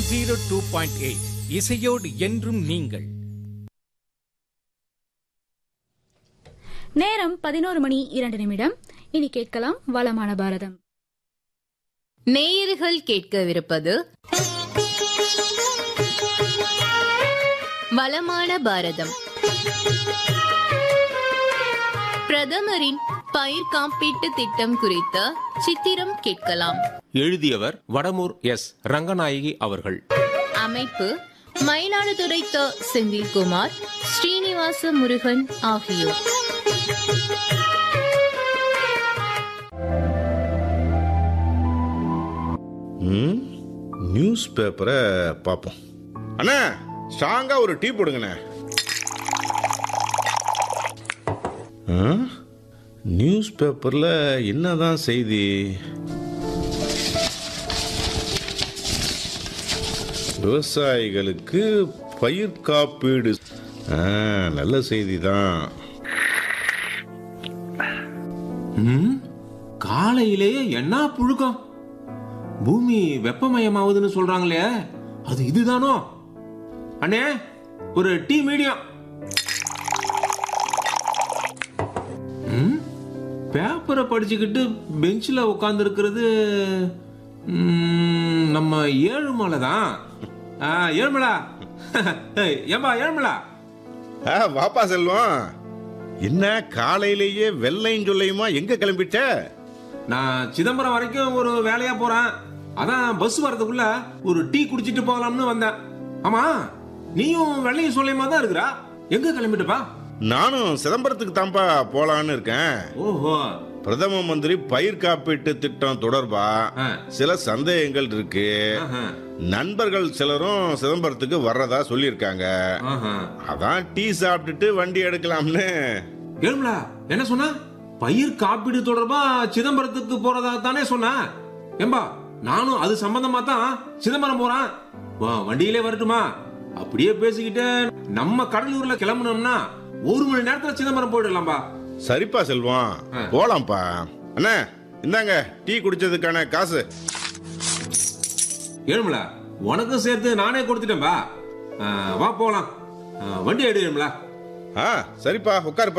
Zero two point eight இசையோடு என்றும் நீங்கள் நேரம் பதினோரு மணி இரண்டு நிமிடம் இனி கேட்கலாம் வளமான பாரதம் நேயர்கள் கேட்கவிருப்பது வளமான பாரதம் பிரதமரின் பயிர் காப்பீட்டு திட்டம் குறித்த சித்திரம் கேட்கலாம் எழுதியவர் வடமூர் எஸ் ரங்கநாயகி அவர்கள் அமைப்பு மயிலாடுதுறை த செந்தில்குமார் ஸ்ரீனிவாச முருகன் ஆகியோர் ம் நியூஸ் பேப்பரை பார்ப்போம் அண்ணா ஸ்ட்ராங்கா ஒரு டீ போடுங்கண்ணே ஆ? நியூஸ் பேப்பரில் என்னதான் செய்தி விவசாயிகளுக்கு பயிர் காப்பீடு ஆ, நல்ல செய்தி தான் ம், காலையிலேயே என்ன புழுக்கம் பூமி வெப்பமயமாவுதுன்னு சொல்றாங்களே அது இதுதானோ அண்ணே ஒரு டீ மீடியம் ம், பேப்பரை படிச்சுக்கிட்டு பெஞ்சில் உட்கார்ந்து இருக்கிறது நம்ம ஏழுமலை தான் ஆ, ஏழுமலா ஏய், ஏம்பா ஏழுமலா ஆ வாப்பா செல்வம் என்ன காலையிலேயே வெள்ளையும் சொல்லையுமா எங்க கிளம்பிட்ட நான் சிதம்பரம் வரைக்கும் ஒரு வேலையா போறேன் அதான் பஸ் வரதுக்குள்ள ஒரு டீ குடிச்சிட்டு போகலாம்னு வந்தேன் ஆமா நீயும் வெள்ளையும் சொல்லியமா தான் இருக்கிறா எங்க கிளம்பிட்டுப்பா நானும் சிதம்பரத்துக்கு தான்ப்பா போலான்னு இருக்கேன் ஓஹோ பிரதம மந்திரி பயிர் காப்பீட்டு திட்டம் தொடர்பா ஆ. சில சந்தேகங்கள் இருக்கு ஆஹா, நண்பர்கள் சிலரும் சிதம்பரத்துக்கு வர்றதா சொல்லியிருக்காங்க ஆஹா. அதான் டீ சாப்பிட்டுட்டு வண்டி எடுக்கலாம்னு ஏழுமலா என்ன சொன்ன பயிர் காப்பீடு தொடர்பா சிதம்பரத்துக்கு போறதா தானே சொன்ன ஏம்பா நானும் அது சம்பந்தமா தான் சிதம்பரம் போறேன் வா வண்டியிலே வரட்டுமா அப்படியே பேசிக்கிட்டு நம்ம கடலூர்ல கிளம்பணும்னா ஒரு மணி நேரத்துல சிதம்பரம் போயிடலாம்பா சரிப்பா செல்வம் ஆ. போலாம்ப்பா அண்ணா இந்தாங்க டீ குடிச்சதுக்கான காசு ஏழுமல உனக்கும் சேர்த்து நானே கொடுத்துட்டேன்பா ஆ, வா போலாம் ஆ, வண்டி எடு ஏழுமலா ஆ சரிப்பா உட்காருப்பா